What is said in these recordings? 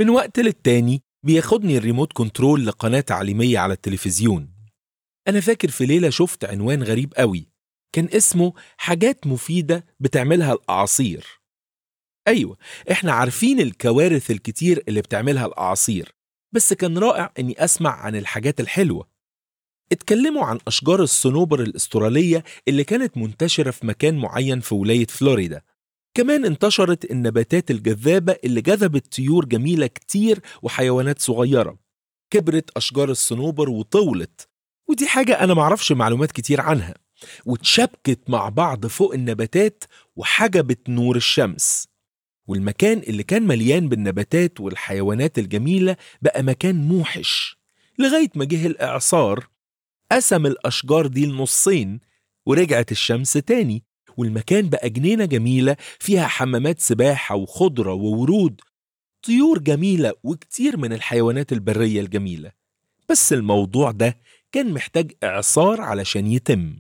من وقت للتاني بياخدني الريموت كنترول لقناة تعليمية على التلفزيون أنا فاكر في ليلة شفت عنوان غريب قوي كان اسمه حاجات مفيدة بتعملها الأعاصير أيوة إحنا عارفين الكوارث الكتير اللي بتعملها الأعاصير بس كان رائع إني أسمع عن الحاجات الحلوة اتكلموا عن أشجار الصنوبر الأسترالية اللي كانت منتشرة في مكان معين في ولاية فلوريدا كمان انتشرت النباتات الجذابة اللي جذبت طيور جميلة كتير وحيوانات صغيرة كبرت أشجار الصنوبر وطولت ودي حاجة أنا معرفش معلومات كتير عنها واتشبكت مع بعض فوق النباتات وحجبت نور الشمس والمكان اللي كان مليان بالنباتات والحيوانات الجميلة بقى مكان موحش لغاية ما جه الإعصار قسم الأشجار دي لنصين ورجعت الشمس تاني والمكان بقى جنينة جميلة فيها حمامات سباحة وخضرة وورود طيور جميلة وكتير من الحيوانات البرية الجميلة بس الموضوع ده كان محتاج إعصار علشان يتم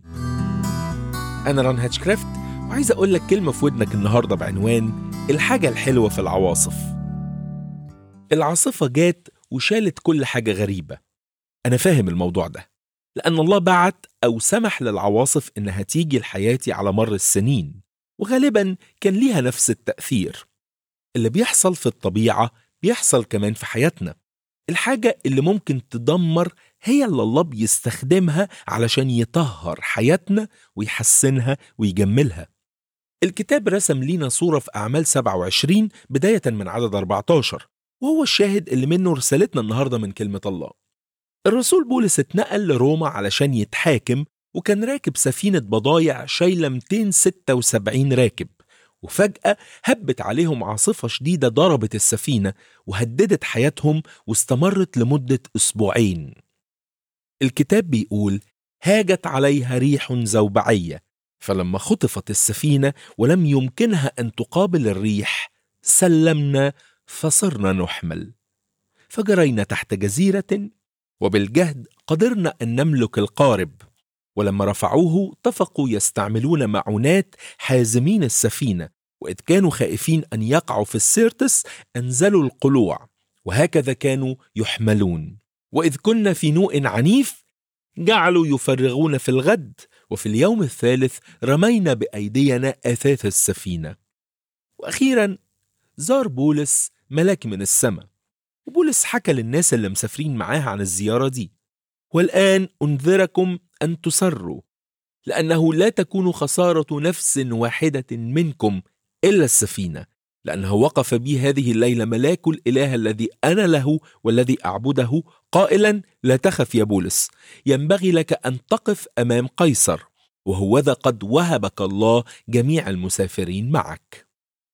أنا ران هاتشكرافت وعايز أقول لك كلمة في ودنك النهاردة بعنوان الحاجة الحلوة في العواصف العاصفة جات وشالت كل حاجة غريبة أنا فاهم الموضوع ده لأن الله بعت أو سمح للعواصف إنها تيجي لحياتي على مر السنين وغالبا كان ليها نفس التأثير اللي بيحصل في الطبيعة بيحصل كمان في حياتنا الحاجة اللي ممكن تدمر هي اللي الله بيستخدمها علشان يطهر حياتنا ويحسنها ويجملها الكتاب رسم لينا صورة في أعمال 27 بداية من عدد 14 وهو الشاهد اللي منه رسالتنا النهاردة من كلمة الله الرسول بولس اتنقل لروما علشان يتحاكم وكان راكب سفينة بضايع شايلة 276 راكب وفجأة هبت عليهم عاصفة شديدة ضربت السفينة وهددت حياتهم واستمرت لمدة أسبوعين الكتاب بيقول هاجت عليها ريح زوبعية فلما خطفت السفينة ولم يمكنها أن تقابل الريح سلمنا فصرنا نحمل فجرينا تحت جزيرة وبالجهد قدرنا أن نملك القارب ولما رفعوه اتفقوا يستعملون معونات حازمين السفينة وإذ كانوا خائفين أن يقعوا في السيرتس أنزلوا القلوع وهكذا كانوا يحملون وإذ كنا في نوء عنيف جعلوا يفرغون في الغد وفي اليوم الثالث رمينا بأيدينا أثاث السفينة وأخيرا زار بولس ملاك من السماء وبولس حكى للناس اللي مسافرين معاه عن الزيارة دي والآن أنذركم أن تسروا لأنه لا تكون خسارة نفس واحدة منكم إلا السفينة لأنه وقف بي هذه الليلة ملاك الإله الذي أنا له والذي أعبده قائلا لا تخف يا بولس ينبغي لك أن تقف أمام قيصر وهوذا قد وهبك الله جميع المسافرين معك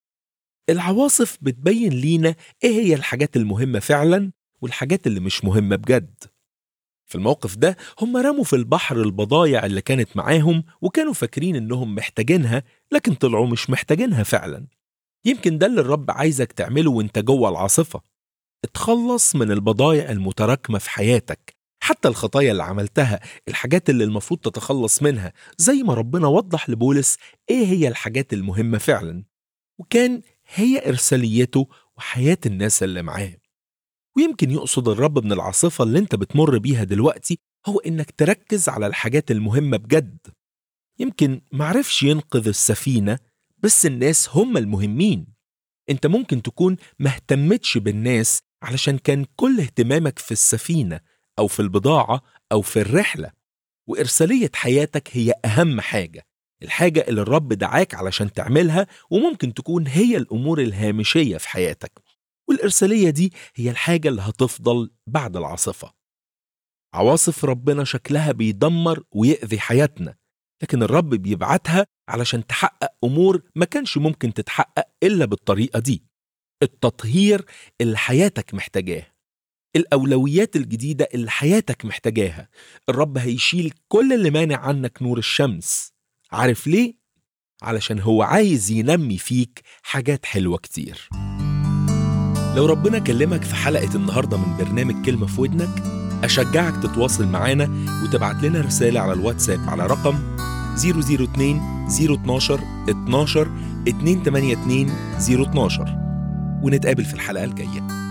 العواصف بتبين لينا ايه هي الحاجات المهمة فعلا والحاجات اللي مش مهمة بجد في الموقف ده هم رموا في البحر البضايع اللي كانت معاهم وكانوا فاكرين انهم محتاجينها لكن طلعوا مش محتاجينها فعلا يمكن ده اللي الرب عايزك تعمله وانت جوه العاصفة اتخلص من البضايع المتراكمة في حياتك حتى الخطايا اللي عملتها الحاجات اللي المفروض تتخلص منها زي ما ربنا وضح لبولس ايه هي الحاجات المهمة فعلا وكان هي إرساليته وحياة الناس اللي معاه ويمكن يقصد الرب من العاصفة اللي انت بتمر بيها دلوقتي هو انك تركز على الحاجات المهمة بجد يمكن معرفش ينقذ السفينة بس الناس هم المهمين انت ممكن تكون مهتمتش بالناس علشان كان كل اهتمامك في السفينة أو في البضاعة أو في الرحلة وإرسالية حياتك هي أهم حاجة الحاجة اللي الرب دعاك علشان تعملها وممكن تكون هي الأمور الهامشية في حياتك والإرسالية دي هي الحاجة اللي هتفضل بعد العاصفة عواصف ربنا شكلها بيدمر ويأذي حياتنا لكن الرب بيبعتها علشان تحقق أمور ما كانش ممكن تتحقق إلا بالطريقة دي التطهير اللي حياتك محتاجاه الأولويات الجديدة اللي حياتك محتاجاها الرب هيشيل كل اللي مانع عنك نور الشمس عارف ليه؟ علشان هو عايز ينمي فيك حاجات حلوة كتير لو ربنا كلمك في حلقة النهاردة من برنامج كلمة في ودنك أشجعك تتواصل معانا وتبعت لنا رسالة على الواتساب على رقم 002 012 12 282 012 ونتقابل في الحلقة الجاية